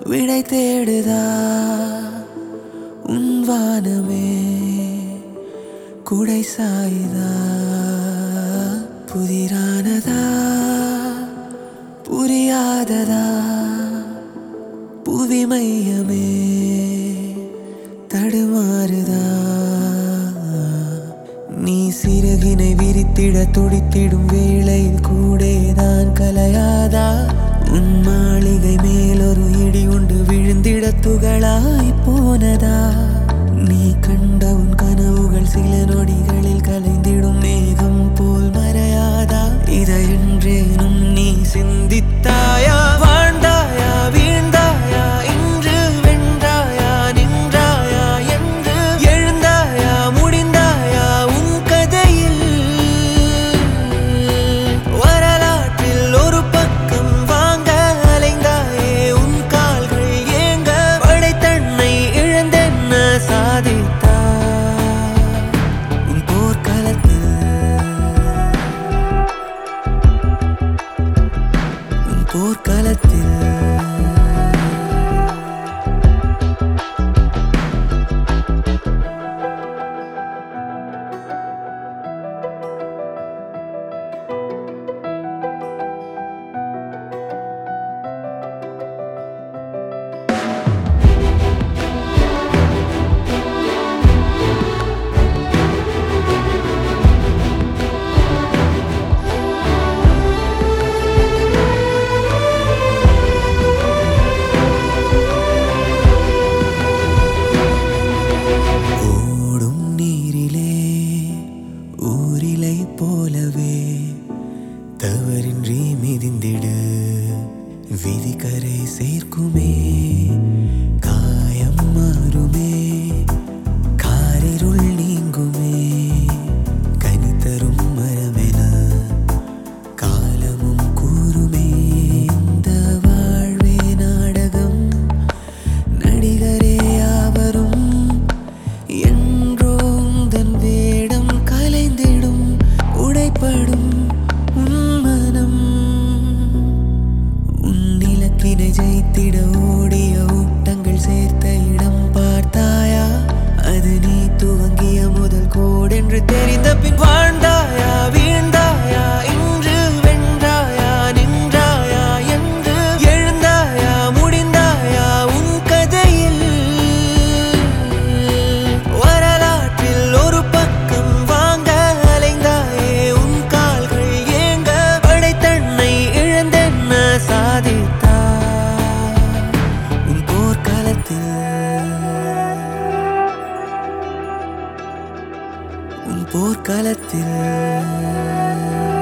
விடை தேடுதா உன் வானமே குடை சாயுதா புதிரானதா புரியாததா புவி மையமே தடுமாறுதா நீ சிறகினை விரித்திட துடித்திடும் வேளையில் கூடேதான் கலையாதா உன் மாளிகை மேலொரு இடி உண்டு விழுந்திட துகளாய் போனதா நீ கண்ட உன் கனவுகள் சில நொடிகளில் கலைந்திடும் மேகம் போல் மறையாதா இதையென்றேனும் நீ சிந்தித்தாயா வாழ்ந்தாயா வீழ்ந்தாயா இன்று வென்றாயா நின்றாயா என்று எழுந்தாயா முடிந்தாயா உன் கதையில் வரலாற்றில் ஒரு பக்கம் வாங்க அலைந்தாயே உன் கால்கள் ஏங்க படைத்தன்னை இழந்தென்ன சாதித்தா உன் போர்க்களத்தில் உன் போர்க்களத்தில் ஓடும் நீரிலே ஊரிலை போலவே தவறின்றி மிதிந்திடு விதிக்கரை சேர்க்குமே காயம் மாறுமே காரிருள் நீங்குமே கனித்தரும் மரமென காலமும் கூறுமே இந்த வாழ்வே நாடகம் நடிகரே யாவரும் என்றோம் தன் வேடம் கலைந்திடும் உடைப்படும் உன் மனம் உன் இலக்கினை ஜெயித்திட ஓடிய ஊட்டங்கள் சேர்த்த இடம் பார்த்தாயா அது நீ துவங்கிய முதல் கோடென்று தெரிந்த பின் வாழ்ந்தாயா வீழ்ந்தாயா இன்று வென்றாயா நின்றாயா என்று எழுந்தாயா முடிந்தாயா உன் கதையில் வரலாற்றில் ஒரு பக்கம் வாங்க அலைந்தாயே உன் கால்கள் ஏங்க படைத்தன்னை இழந்தென்ன சாதித்தா உன் போர்க்களத்தில் உன் போர்க்களத்தில்